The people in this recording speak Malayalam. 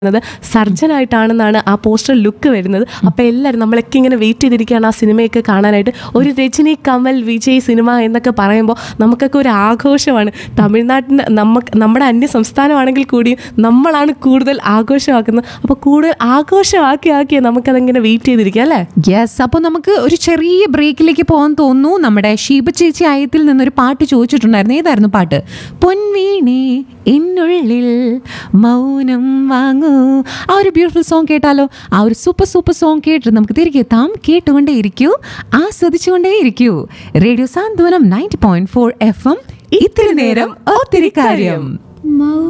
ത് സർജനായിട്ടാണെന്നാണ് ആ പോസ്റ്റർ ലുക്ക് വരുന്നത് അപ്പോൾ എല്ലാവരും നമ്മളൊക്കെ ഇങ്ങനെ വെയിറ്റ് ചെയ്തിരിക്കുകയാണ് ആ സിനിമയൊക്കെ കാണാനായിട്ട് ഒരു രജനി കമൽ വിജയ് സിനിമ എന്നൊക്കെ പറയുമ്പോൾ നമുക്കൊക്കെ ഒരു ആഘോഷമാണ് തമിഴ്നാട്ടിന് നമുക്ക് നമ്മുടെ അന്യ സംസ്ഥാനമാണെങ്കിൽ കൂടിയും നമ്മളാണ് കൂടുതൽ ആഘോഷമാക്കുന്നത് അപ്പോൾ കൂടുതൽ ആഘോഷമാക്കി ആക്കിയാൽ നമുക്കതിങ്ങനെ വെയിറ്റ് ചെയ്തിരിക്കുക അല്ലേ യെസ് അപ്പോൾ നമുക്ക് ഒരു ചെറിയ ബ്രേക്കിലേക്ക് പോകാൻ തോന്നുന്നു നമ്മുടെ ഷീബ ചേച്ചി ആയത്തിൽ നിന്നൊരു പാട്ട് ചോദിച്ചിട്ടുണ്ടായിരുന്നു ഏതായിരുന്നു പാട്ട് പൊൻവീണേ എന്നുള്ളിൽ മൗനം വാങ്ങൂ ആ ഒരു ബ്യൂട്ടിഫുൾ സോങ് കേട്ടാലോ ആ ഒരു സൂപ്പർ സൂപ്പർ സോങ് കേട്ട് നമുക്ക് തിരികെ എത്താം കേട്ടുകൊണ്ടേ ഇരിക്കൂ ആസ്വദിച്ചുകൊണ്ടേ ഇരിക്കൂ radio Santhwanam ninety point four F M ഇത്തിരി നേരം ഒത്തിരി കാര്യം